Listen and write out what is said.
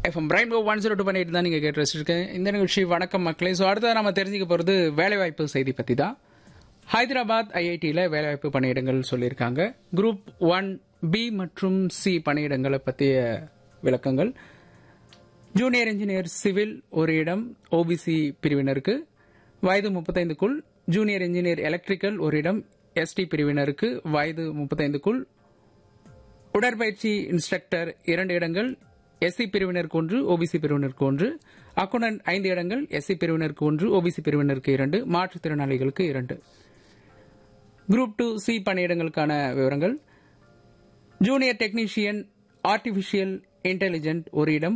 FM Rainbow one zero two பண்ணிட்டு தான் நீங்கள் கேட்டு ரசிச்சிருக்கேன் இந்த நிகழ்ச்சி வணக்கம் மக்களே ஸோ அடுத்ததாக நம்ம தெரிஞ்சுக்க போகிறது வேலைவாய்ப்பு செய்தி பற்றி தான் ஹைதராபாத் ஐஐடியில் வேலைவாய்ப்பு பணியிடங்கள் சொல்லியிருக்காங்க குரூப் ஒன் பி மற்றும் சி பணியிடங்களை பற்றிய விளக்கங்கள் ஜூனியர் இன்ஜினியர் சிவில் ஒரு இடம் ஓபிசி பிரிவினருக்கு வயது முப்பத்தைந்துக்குள் ஜூனியர் இன்ஜினியர் எலக்ட்ரிக்கல் ஒரு இடம் எஸ்டி பிரிவினருக்கு வயது முப்பத்தைந்துக்குள் உடற்பயிற்சி இன்ஸ்ட்ரக்டர் இரண்டு இடங்கள் எஸ்சி பிரிவினருக்கு ஒன்று ஓபிசி பிரிவினருக்கு ஒன்று அக்கவுண்டன்ட் ஐந்து இடங்கள் எஸ்சி பிரிவினருக்கு ஒன்று ஓபிசி பிரிவினருக்கு இரண்டு மாற்றுத்திறனாளிகளுக்கு இரண்டு குரூப் டூ சி பணியிடங்களுக்கான விவரங்கள் ஜூனியர் டெக்னீஷியன் ஆர்டிபிஷியல் இன்டெலிஜென்ட் ஒரு இடம்